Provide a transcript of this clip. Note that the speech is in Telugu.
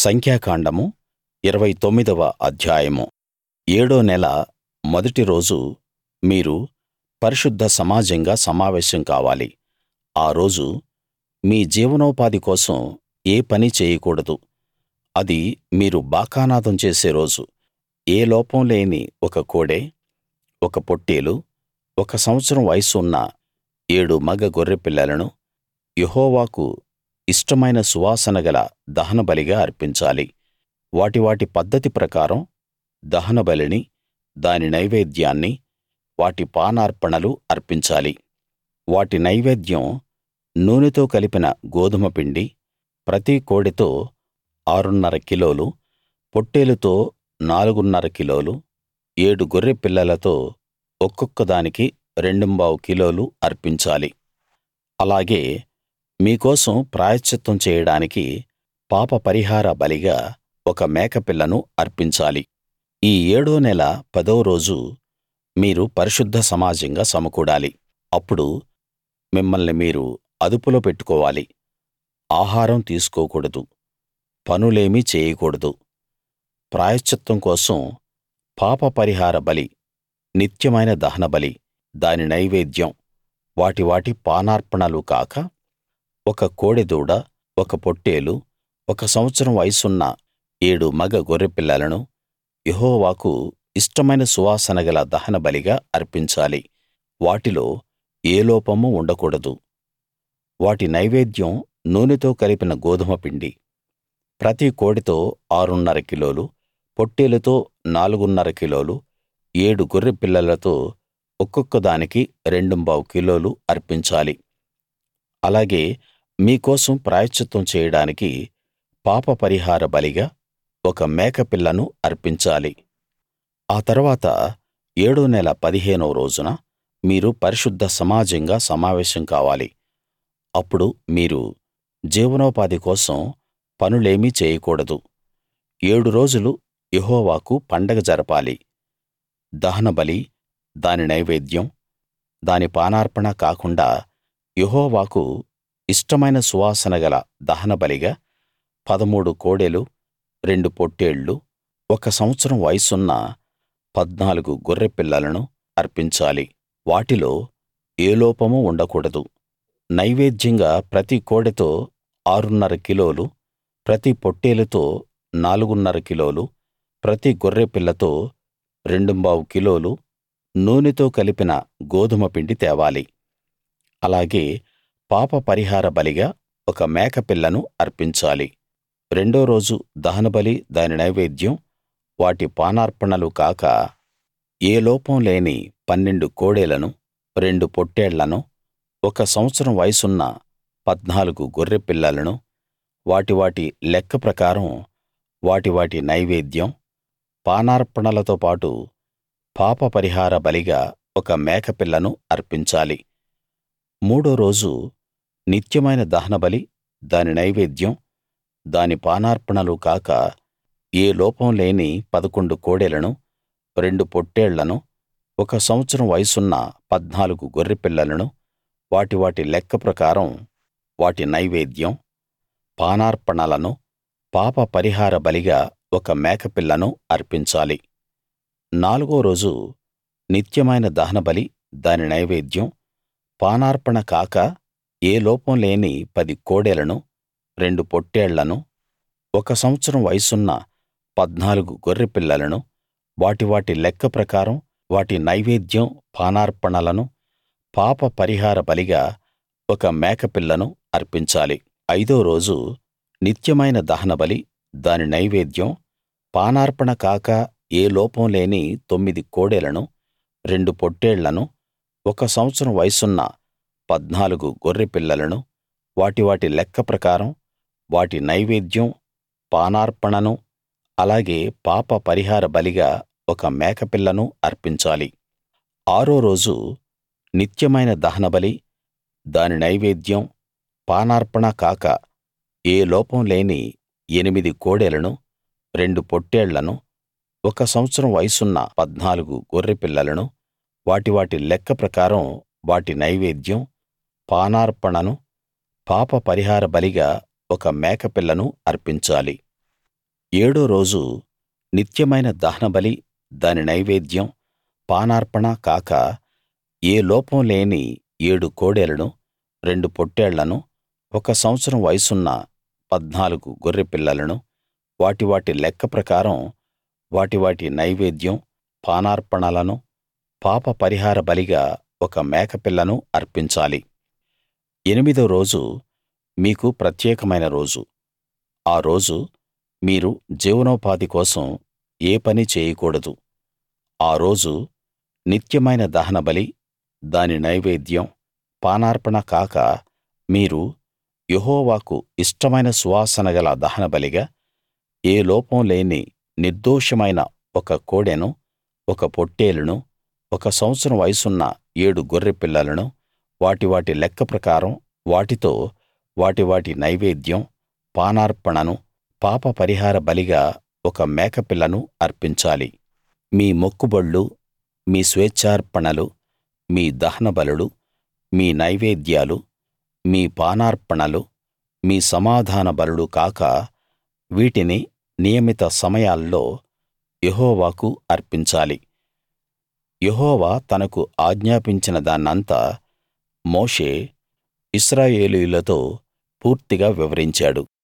సంఖ్యాకాండము ఇరవై తొమ్మిదవ అధ్యాయము ఏడో నెల మొదటి రోజు మీరు పరిశుద్ధ సమాజంగా సమావేశం కావాలి ఆ రోజు మీ జీవనోపాధి కోసం ఏ పనీ చేయకూడదు అది మీరు బాకానాదం చేసే రోజు ఏ లోపం లేని ఒక కోడె ఒక పొట్టేలు ఒక సంవత్సరం వయస్సు ఉన్న ఏడు మగ గొర్రెపిల్లలను యెహోవాకు ఇష్టమైన సువాసన గల దహనబలిగా అర్పించాలి వాటి వాటి పద్ధతి ప్రకారం దహనబలిని దాని నైవేద్యాన్ని వాటి పానార్పణలు అర్పించాలి వాటి నైవేద్యం నూనెతో కలిపిన గోదుమ పిండి ప్రతి కోడెతో ఆరున్నర కిలోలు పొట్టేలుతో నాలుగున్నర కిలోలు ఏడు గొర్రె పిల్లలతో ఒక్కొక్క దానికి రెండుంబావు కిలోలు అర్పించాలి అలాగే మీ కోసం ప్రాయశ్చిత్తం చేయడానికి పాపపరిహార బలిగా ఒక మేకపిల్లను అర్పించాలి ఈ ఏడో నెల పదో రోజు మీరు పరిశుద్ధ సమాజంగా సమకూడాలి అప్పుడు మిమ్మల్ని మీరు అదుపులో పెట్టుకోవాలి ఆహారం తీసుకోకూడదు పనులేమీ చేయకూడదు ప్రాయశ్చిత్తం కోసం పాపపరిహార బలి నిత్యమైన దహనబలి దాని నైవేద్యం వాటి వాటి పానార్పణలు కాక ఒక కోడెదూడ ఒక పొట్టేలు ఒక సంవత్సరం వయసున్న ఏడు మగ గొర్రెపిల్లలను యెహోవాకు ఇష్టమైన సువాసన గల దహనబలిగా అర్పించాలి వాటిలో ఏ లోపమూ ఉండకూడదు వాటి నైవేద్యం నూనెతో కలిపిన గోదుమ పిండి ప్రతి కోడెతో ఆరున్నర కిలోలు పొట్టేలుతో నాలుగున్నర కిలోలు ఏడు గొర్రె పిల్లలతో ఒక్కొక్క దానికి రెండుంబావు కిలోలు అర్పించాలి అలాగే మీ కోసం ప్రాయశ్చిత్తం చేయడానికి పాపపరిహార బలిగా ఒక మేకపిల్లను అర్పించాలి ఆ తరువాత ఏడో నెల పదిహేనో రోజున మీరు పరిశుద్ధ సమాజంగా సమావేశం కావాలి అప్పుడు మీరు జీవనోపాధి కోసం పనులేమీ చేయకూడదు ఏడు రోజులు యెహోవాకు పండగ జరపాలి దహనబలి దాని నైవేద్యం దాని పానార్పణ కాకుండా యెహోవాకు ఇష్టమైన సువాసన గల దహనబలిగా పదమూడు కోడెలు రెండు పొట్టేళ్లు ఒక సంవత్సరం వయసున్న పద్నాలుగు గొర్రెపిల్లలను అర్పించాలి వాటిలో ఏ లోపమూ ఉండకూడదు నైవేద్యంగా ప్రతి కోడెతో ఆరున్నర కిలోలు ప్రతి పొట్టేలుతో నాలుగున్నర కిలోలు ప్రతి గొర్రెపిల్లతో రెండుంబావు కిలోలు నూనెతో కలిపిన గోదుమ పిండి తేవాలి అలాగే పాపపరిహార బలిగా ఒక మేకపిల్లను అర్పించాలి రెండో రోజు దహనబలి దాని నైవేద్యం వాటి పానార్పణలు కాక ఏ లోపం లేని పన్నెండు కోడెలను రెండు పొట్టేళ్లను ఒక సంవత్సరం వయసున్న పద్నాలుగు గొర్రె పిల్లలను వాటి వాటి లెక్క ప్రకారం వాటి వాటి నైవేద్యం పానార్పణలతో పాటు పాపపరిహార బలిగా ఒక మేకపిల్లను అర్పించాలి మూడో రోజు నిత్యమైన దహనబలి దాని నైవేద్యం దాని పానార్పణలు కాక ఏ లోపం లేని పదకొండు కోడెలను రెండు పొట్టేళ్లను ఒక సంవత్సరం వయసున్న పద్నాలుగు గొర్రెపిల్లలను వాటి వాటి లెక్క ప్రకారం వాటి నైవేద్యం పానార్పణలను పాప పరిహార బలిగా ఒక మేకపిల్లను అర్పించాలి నాలుగో రోజు నిత్యమైన దహనబలి దాని నైవేద్యం పానార్పణ కాక ఏ లోపం లేని పది కోడెలను రెండు పొట్టేళ్లను ఒక సంవత్సరం వయసున్న పద్నాలుగు గొర్రె పిల్లలను వాటి వాటి లెక్క ప్రకారం వాటి నైవేద్యం పానార్పణలను పాప పరిహార బలిగా ఒక మేకపిల్లను అర్పించాలి ఐదో రోజు నిత్యమైన దహనబలి దాని నైవేద్యం పానార్పణ కాక ఏ లోపం లేని తొమ్మిది కోడెలను రెండు పొట్టేళ్లను ఒక సంవత్సరం వయసున్న పద్నాలుగు గొర్రె పిల్లలను వాటి వాటి లెక్క ప్రకారం వాటి నైవేద్యం పానార్పణను అలాగే పాప పరిహార బలిగా ఒక మేకపిల్లను అర్పించాలి ఆరో రోజు నిత్యమైన దహనబలి దాని నైవేద్యం పానార్పణ కాక ఏ లోపం లేని ఎనిమిది కోడెలను రెండు పొట్టేళ్లను ఒక సంవత్సరం వయసున్న పద్నాలుగు గొర్రె పిల్లలను వాటి వాటి లెక్క ప్రకారం వాటి నైవేద్యం పానార్పణను పాప పరిహార బలిగా ఒక మేకపిల్లను అర్పించాలి ఏడో రోజు నిత్యమైన దహనబలి దాని నైవేద్యం పానార్పణ కాక ఏ లోపం లేని ఏడు కోడెలను రెండు పొట్టేళ్లను ఒక సంవత్సరం వయసున్న పద్నాలుగు గొర్రెపిల్లలను వాటి వాటి లెక్క ప్రకారం వాటి వాటి నైవేద్యం పానార్పణలను పాప పరిహార బలిగా ఒక మేకపిల్లను అర్పించాలి ఎనిమిదో రోజు మీకు ప్రత్యేకమైన రోజు ఆ రోజు మీరు జీవనోపాధి కోసం ఏ పనీ చేయకూడదు ఆ రోజు నిత్యమైన దహనబలి దాని నైవేద్యం పానార్పణ కాక మీరు యెహోవాకు ఇష్టమైన సువాసన గల దహనబలిగా ఏ లోపం లేని నిర్దోషమైన ఒక కోడెను ఒక పొట్టేలును ఒక సంవత్సరం వయసున్న ఏడు గొర్రెపిల్లలను వాటి వాటి లెక్క ప్రకారం వాటితో వాటి వాటి నైవేద్యం పానార్పణను పాప పరిహార బలిగా ఒక మేకపిల్లను అర్పించాలి మీ మొక్కుబళ్ళు మీ స్వేచ్ఛార్పణలు మీ దహనబలులు మీ నైవేద్యాలు మీ పానార్పణలు మీ సమాధాన బలులు కాక వీటిని నియమిత సమయాల్లో యెహోవాకు అర్పించాలి యెహోవా తనకు ఆజ్ఞాపించిన దాన్నంతా మోషే ఇశ్రాయేలీయులతో పూర్తిగా వివరించాడు